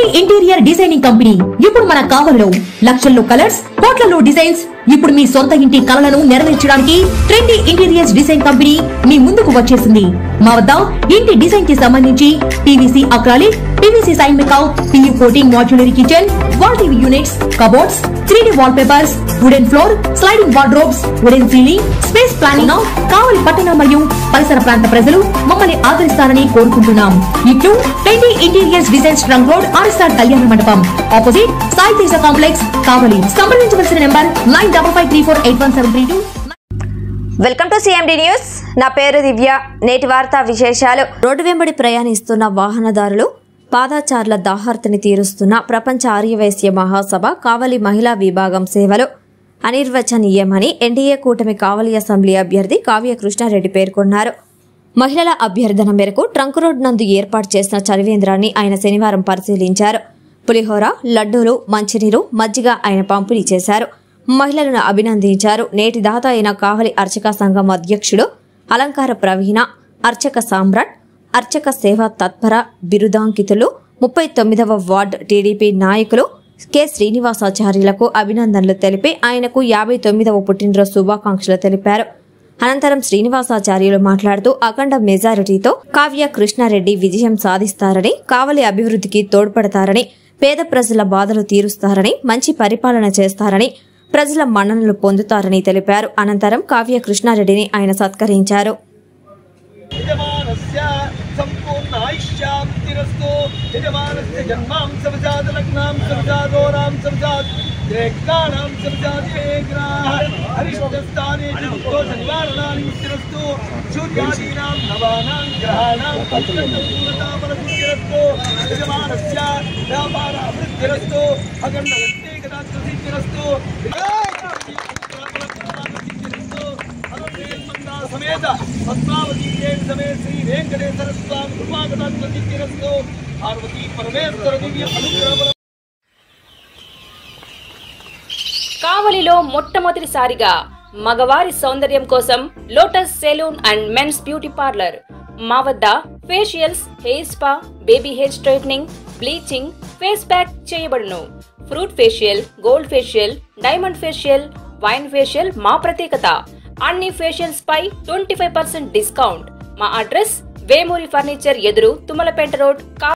interior designing company ఇప్పుడు మన కావలిలో లక్షల్లో కలర్స్ కోట్లలో డిజైన్స్ ఇప్పుడు మీ సొంత ఇంటి కలలను నెరవేర్చడానికి ట్రెండీ ఇంటీరియర్స్ డిజైన్ కంపెనీ మీ ముందుకు వచ్చేసింది మా వద్ద ఇంటి డిజైన్ కి సంబంధించి పీవీసీ అక్రాలిక్ పీవీసీ సైన్ మేకౌ PU coating modular kitchen wall TV units cupboards three D wall papers wooden floor sliding wardrobes wooden ceiling space planning Kavali పట్టణ మరియు పరిసర ప్రాంత ప్రజలు మమ్మల్ని ఆదరిస్తారని కోరుకుంటున్నాం ఇట్లు ట్వంటీ ఇంటీరియర్స్ డిజైన్ స్ట్రంగ్ రోడ్ ఆర్ఎస్ఆర్ కళ్యాణ మండపం ఆపోజిట్ సాయి తేజ కాంప్లెక్స్ కావలి సంప్రదించవలసిన number nine double five three four eight one seven three two welcome to CMD news నా పేరు దివ్య నేటి వార్తా విశేషాలు రోడ్డు వెంబడి ప్రయాణిస్తున్న వాహనదారులు పాదాచారుల దాహార్తిని తీరుస్తున్న ప్రపంచ ఆర్యవైశ్య మహాసభ కావలి మహిళా విభాగం సేవలు అనిర్వచనీయమని ఎన్డీఏ కూటమి కావలి అసెంబ్లీ అభ్యర్థి కావ్య కృష్ణారెడ్డి పేర్కొన్నారు మహిళల అభ్యర్థన మేరకు ట్రంక్ రోడ్ నందు ఏర్పాటు చేసిన చలివేంద్రాన్ని ఆయన శనివారం పరిశీలించారు పులిహోర లడ్డూలు మంచినీరు మజ్జిగ ఆయన పంపిణీ చేశారు మహిళలను అభినందించారు నేటి దాత అయిన కావలి అర్చక సంఘం అధ్యక్షుడు అలంకార ప్రవీణ అర్చక సామ్రాట్ అర్చక సేవా తత్పర బిరుదాంకితులు ముప్పై తొమ్మిదవ వార్డు టీడీపీ నాయకులు కె శ్రీనివాసాచార్యులకు అభినందనలు తెలిపి ఆయనకు యాభై తొమ్మిదవ పుట్టినరోజు శుభాకాంక్షలు తెలిపారు అనంతరం శ్రీనివాసాచార్యులు మాట్లాడుతూ అఖండ మెజారిటీతో కావ్య కృష్ణారెడ్డి విజయం సాధిస్తారని కావలి అభివృద్ధికి తోడ్పడతారని పేద ప్రజల బాధలు తీరుస్తారని మంచి పరిపాలన చేస్తారని ప్రజల మన్ననలు పొందుతారని తెలిపారు అనంతరం కావ్య కృష్ణారెడ్డిని ఆయన సత్కరించారు యజమానస్య సంపూర్ణ ఆయుష్యాప్తిరస్తు యజమానస్య జన్మాం సమజాతలగ్నాం సమజాతోరాం సమజాత్ గ్రేగ్రాణాం సమజాతేగ్రాః అరిష్టస్థానే దోష నివారణాని ఉత్తిరస్తు సూర్యాదీనాం నవానాం గ్రహాణాం పత్రసూరతాపరసిద్ధిరస్తు యజమానస్య వ్యాపార అభివృద్ధిరస్తు అఖండ వ్యక్తిగత సిద్ధిరస్తు సమేత పద్మావతి దేవి సమేత శ్రీ వెంకటేశ్వర స్వామి కృపాకటాక్షిరస్తు పార్వతీ పరమేశ్వర దివ్య అనుగ్రహ కావలిలో మొట్టమొదటిసారిగా మగవారి సౌందర్యం కోసం lotus salon and men's beauty parlour మా వద్ద facials hair spa baby hair straightening bleaching face pack చేయబడును fruit facial gold facial diamond facial wine facial మా ప్రత్యేకత అన్ని ఫేషియల్స్ పై ట్వంటీ ఫైవ్ పర్సెంట్ డిస్కౌంట్ మా అడ్రస్ వేమూరి ఫర్నిచర్ ఎదురు తుమ్మలపేట రోడ్ కా